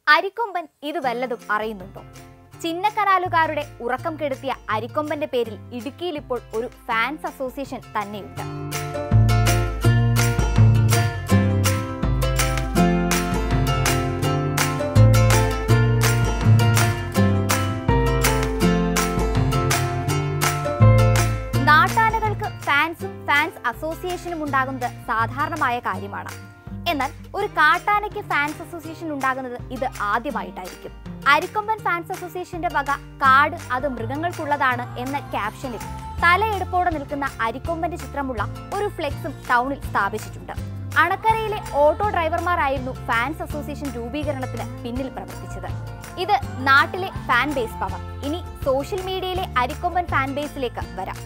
അരിക്കൊമ്പൻ ഇത് വല്ലതും അറിയുന്നുണ്ടോ ചിന്നക്കനാലുകാരുടെ ഉറക്കം കെടുത്തിയ അരിക്കൊമ്പന്റെ പേരിൽ ഇടുക്കിയിൽ ഇപ്പോൾ ഒരു ഫാൻസ് അസോസിയേഷൻ തന്നെയുണ്ട് നാട്ടാനകൾക്ക് ഫാൻസും ഫാൻസ് അസോസിയേഷനും ഉണ്ടാകുന്നത് സാധാരണമായ കാര്യമാണ് എന്നാൽ ഒരു കാട്ടാനയ്ക്ക് ഫാൻസ് അസോസിയേഷൻ ഉണ്ടാകുന്നത് ഇത് ആദ്യമായിട്ടായിരിക്കും അരിക്കൊമ്പൻ ഫാൻസ് അസോസിയേഷന്റെ വക കാട് അത് മൃഗങ്ങൾക്കുള്ളതാണ് എന്ന ക്യാപ്ഷനിൽ തലയെടുപ്പോടെ നിൽക്കുന്ന അരിക്കൊമ്പന്റെ ചിത്രമുള്ള ഒരു ഫ്ലെക്സും ടൗണിൽ സ്ഥാപിച്ചിട്ടുണ്ട് അണക്കരയിലെ ഓട്ടോ ഡ്രൈവർമാരായിരുന്നു ഫാൻസ് അസോസിയേഷൻ രൂപീകരണത്തിന് പിന്നിൽ പ്രവർത്തിച്ചത് ഇത് നാട്ടിലെ ഫാൻ ബേസ് പവർ ഇനി സോഷ്യൽ മീഡിയയിലെ അരിക്കൊമ്പൻ ഫാൻ ബേസിലേക്ക് വരാം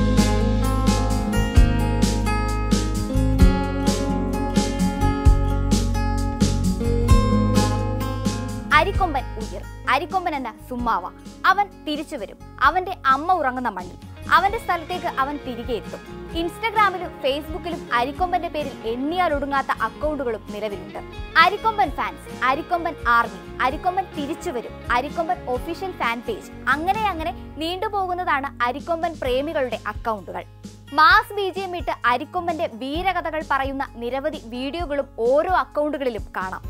അരിക്കൊമ്പൻ ഉയർ അരിക്കൊമ്പൻ എന്ന സുമ്മാവ അവൻ തിരിച്ചു വരും അവന്റെ അമ്മ ഉറങ്ങുന്ന മണ്ണിൽ അവന്റെ സ്ഥലത്തേക്ക് അവൻ തിരികെ എത്തും ഇൻസ്റ്റഗ്രാമിലും ഫേസ്ബുക്കിലും അരിക്കൊമ്പന്റെ പേരിൽ എണ്ണിയാലൊടുങ്ങാത്ത അക്കൗണ്ടുകളും നിലവിലുണ്ട് അരിക്കൊമ്പൻ ഫാൻസ് അരിക്കൊമ്പൻ ആർമി അരിക്കൊമ്പൻ തിരിച്ചു വരും അരിക്കൊമ്പൻ ഒഫീഷ്യൽ ഫാൻ പേജ് അങ്ങനെ അങ്ങനെ നീണ്ടുപോകുന്നതാണ് അരിക്കൊമ്പൻ പ്രേമികളുടെ അക്കൗണ്ടുകൾ മാസ് ബീജിയം ഇട്ട് അരിക്കൊമ്പന്റെ വീരകഥകൾ പറയുന്ന നിരവധി വീഡിയോകളും ഓരോ അക്കൗണ്ടുകളിലും കാണാം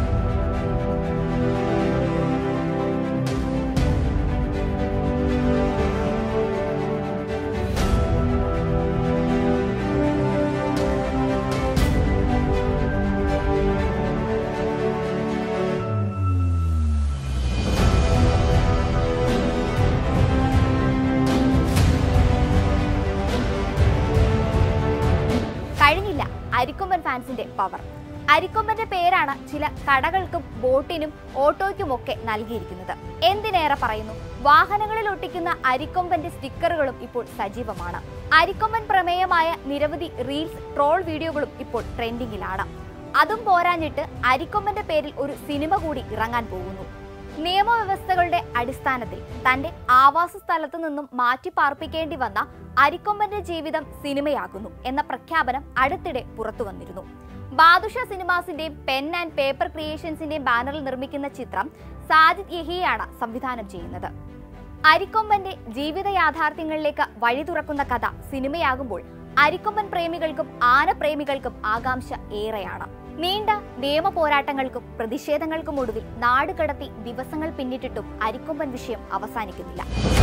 കഴിഞ്ഞില്ല അരിക്കൊമ്പൻ ഫാൻസിന്റെ പവർ അരിക്കൊമ്പന്റെ പേരാണ് ചില കടകൾക്കും ബോട്ടിനും ഓട്ടോയ്ക്കുമൊക്കെ നൽകിയിരിക്കുന്നത് എന്തിനേറെ പറയുന്നു വാഹനങ്ങളിൽ ഒട്ടിക്കുന്ന അരിക്കൊമ്പന്റെ സ്റ്റിക്കറുകളും ഇപ്പോൾ സജീവമാണ് അരിക്കൊമ്പൻ പ്രമേയമായ നിരവധി റീൽസ് ട്രോൾ വീഡിയോകളും ഇപ്പോൾ ട്രെൻഡിങ്ങിലാണ് അതും പോരാഞ്ഞിട്ട് അരിക്കൊമ്പന്റെ പേരിൽ ഒരു സിനിമ കൂടി ഇറങ്ങാൻ പോകുന്നു നിയമവ്യവസ്ഥകളുടെ അടിസ്ഥാനത്തിൽ തന്റെ ആവാസ സ്ഥലത്തു നിന്നും മാറ്റി പാർപ്പിക്കേണ്ടി വന്ന അരിക്കൊമ്പന്റെ ജീവിതം സിനിമയാകുന്നു എന്ന പ്രഖ്യാപനം അടുത്തിടെ പുറത്തു വന്നിരുന്നു ബാദുഷ സിനിമാസിന്റെയും പെൻ ആൻഡ് പേപ്പർ ക്രിയേഷൻസിന്റെയും ബാനറിൽ നിർമ്മിക്കുന്ന ചിത്രം സാജിദ് യഹിയാണ് സംവിധാനം ചെയ്യുന്നത് അരിക്കൊമ്പന്റെ ജീവിത യാഥാർത്ഥ്യങ്ങളിലേക്ക് വഴി തുറക്കുന്ന കഥ സിനിമയാകുമ്പോൾ അരിക്കൊമ്പൻ പ്രേമികൾക്കും ആനപ്രേമികൾക്കും ആകാംക്ഷ ഏറെയാണ് നീണ്ട നിയമ പോരാട്ടങ്ങൾക്കും പ്രതിഷേധങ്ങൾക്കും ഒടുവിൽ നാട് കടത്തി ദിവസങ്ങൾ പിന്നിട്ടിട്ടും അരിക്കൊമ്പൻ വിഷയം അവസാനിക്കുന്നില്ല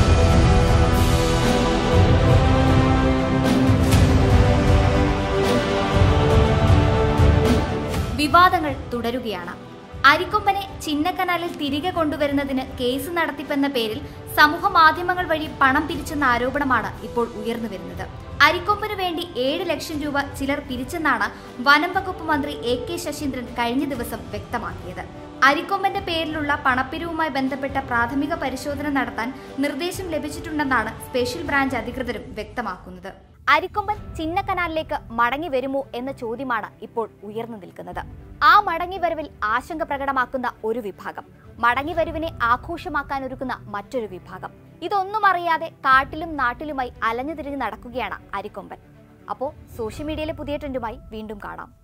വിവാദങ്ങൾ തുടരുകയാണ് അരിക്കൊമ്പനെ ചിന്നക്കനാലിൽ തിരികെ കൊണ്ടുവരുന്നതിന് കേസ് നടത്തിപ്പെന്ന പേരിൽ സമൂഹ മാധ്യമങ്ങൾ വഴി പണം പിരിച്ചെന്ന ആരോപണമാണ് ഇപ്പോൾ ഉയർന്നു വരുന്നത് അരിക്കൊമ്പന് വേണ്ടി ഏഴ് ലക്ഷം രൂപ ചിലർ പിരിച്ചെന്നാണ് വനം വകുപ്പ് മന്ത്രി എ കെ ശശീന്ദ്രൻ കഴിഞ്ഞ ദിവസം വ്യക്തമാക്കിയത് അരിക്കൊമ്പന്റെ പേരിലുള്ള പണപ്പിരിവുമായി ബന്ധപ്പെട്ട പ്രാഥമിക പരിശോധന നടത്താൻ നിർദ്ദേശം ലഭിച്ചിട്ടുണ്ടെന്നാണ് സ്പെഷ്യൽ ബ്രാഞ്ച് അധികൃതരും വ്യക്തമാക്കുന്നത് അരിക്കൊമ്പൻ ചിന്നക്കനാലിലേക്ക് മടങ്ങി വരുമോ എന്ന ചോദ്യമാണ് ഇപ്പോൾ ഉയർന്നു നിൽക്കുന്നത് ആ മടങ്ങിവരവിൽ ആശങ്ക പ്രകടമാക്കുന്ന ഒരു വിഭാഗം മടങ്ങിവരവിനെ ആഘോഷമാക്കാൻ ഒരുക്കുന്ന മറ്റൊരു വിഭാഗം ഇതൊന്നും അറിയാതെ കാട്ടിലും നാട്ടിലുമായി അലഞ്ഞു തിരിഞ്ഞ് നടക്കുകയാണ് അരിക്കൊമ്പൻ അപ്പോൾ സോഷ്യൽ മീഡിയയിലെ പുതിയ ട്രെൻഡുമായി വീണ്ടും കാണാം